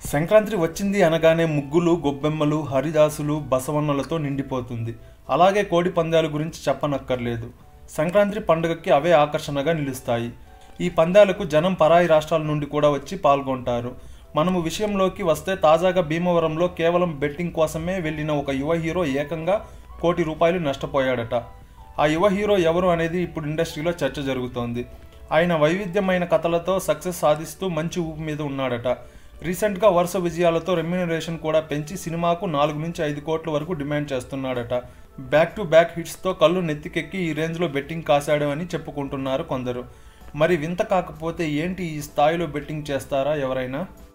సంక్రాంతి వచ్చింది అనగానే ముగ్గులు గొబ్బెమ్మలు హరిదాసులు బసవన్నలతో నిండిపోతుంది అలాగే కోడి పందాల గురించి చెప్పనక్కర్లేదు సంక్రాంతి పండుగకి అవే ఆకర్షణగా నిలుస్తాయి ఈ పందాలకు జనం పరాయి రాష్ట్రాల నుండి కూడా వచ్చి పాల్గొంటారు మనము విషయంలోకి వస్తే తాజాగా భీమవరంలో కేవలం బెట్టింగ్ కోసమే వెళ్ళిన ఒక యువ హీరో ఏకంగా కోటి రూపాయలు నష్టపోయాడట ఆ యువ హీరో ఎవరు అనేది ఇప్పుడు ఇండస్ట్రీలో చర్చ జరుగుతోంది ఆయన వైవిధ్యమైన కథలతో సక్సెస్ సాధిస్తూ మంచి ఊపు మీద ఉన్నాడట రీసెంట్గా వరుస విజయాలతో రెమ్యూనరేషన్ కూడా పెంచి సినిమాకు నాలుగు నుంచి ఐదు కోట్ల వరకు డిమాండ్ చేస్తున్నాడట బ్యాక్ టు బ్యాక్ హిట్స్తో కళ్ళు నెత్తికెక్కి ఈ రేంజ్లో బెట్టింగ్ కాశాడు అని చెప్పుకుంటున్నారు కొందరు మరి వింత కాకపోతే ఏంటి ఈ స్థాయిలో బెట్టింగ్ చేస్తారా ఎవరైనా